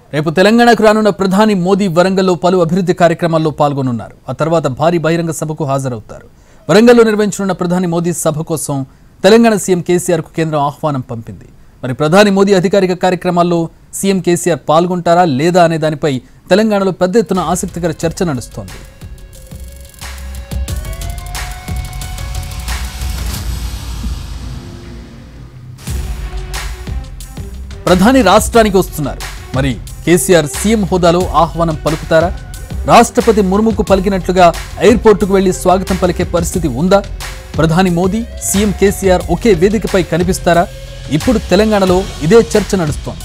రేపు తెలంగాణకు రానున్న ప్రధాని మోదీ వరంగల్లో పలు అభివృద్ధి కార్యక్రమాల్లో పాల్గొనున్నారు ఆ తర్వాత భారీ బహిరంగ సభకు హాజరవుతారు వరంగల్లో నిర్వహించనున్న ప్రధాని మోదీ సభ కోసం తెలంగాణ సీఎం కేసీఆర్కు కేంద్రం ఆహ్వానం పంపింది మరి ప్రధాని మోదీ అధికారిక కార్యక్రమాల్లో సీఎం కేసీఆర్ పాల్గొంటారా లేదా అనే దానిపై తెలంగాణలో పెద్ద ఎత్తున ఆసక్తికర చర్చ నడుస్తోంది ప్రధాని రాష్ట్రానికి వస్తున్నారు మరి కేసీఆర్ సీఎం హోదాలో ఆహ్వానం పలుకుతారా రాష్ట్రపతి ముర్ముకు పలికినట్లుగా ఎయిర్పోర్టుకు వెళ్లి స్వాగతం పలికే పరిస్థితి ఉందా ప్రధాని మోదీ సీఎం కేసీఆర్ ఒకే వేదికపై కనిపిస్తారా ఇప్పుడు తెలంగాణలో ఇదే చర్చ నడుస్తోంది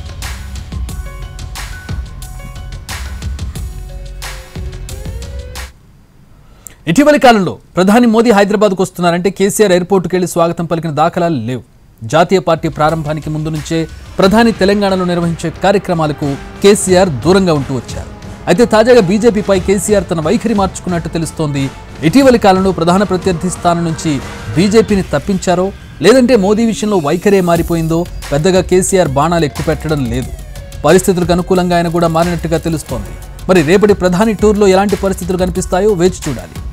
ఇటీవలి కాలంలో ప్రధాని మోదీ హైదరాబాద్కు వస్తున్నారంటే కేసీఆర్ ఎయిర్పోర్టుకు వెళ్లి స్వాగతం పలికిన దాఖలాలు లేవు జాతీయ పార్టీ ప్రారంభానికి ముందు నుంచే ప్రధాని తెలంగాణలో నిర్వహించే కార్యక్రమాలకు కేసీఆర్ దూరంగా ఉంటూ వచ్చారు అయితే తాజాగా బీజేపీపై కేసీఆర్ తన వైఖరి మార్చుకున్నట్టు తెలుస్తోంది ఇటీవలి కాలంలో ప్రధాన ప్రత్యర్థి స్థానం నుంచి బీజేపీని తప్పించారో లేదంటే మోదీ విషయంలో వైఖరే మారిపోయిందో పెద్దగా కేసీఆర్ బాణాలు ఎక్కుపెట్టడం లేదు పరిస్థితులకు అనుకూలంగా ఆయన కూడా మారినట్టుగా తెలుస్తోంది మరి రేపటి ప్రధాని టూర్లో ఎలాంటి పరిస్థితులు కనిపిస్తాయో వేచి చూడాలి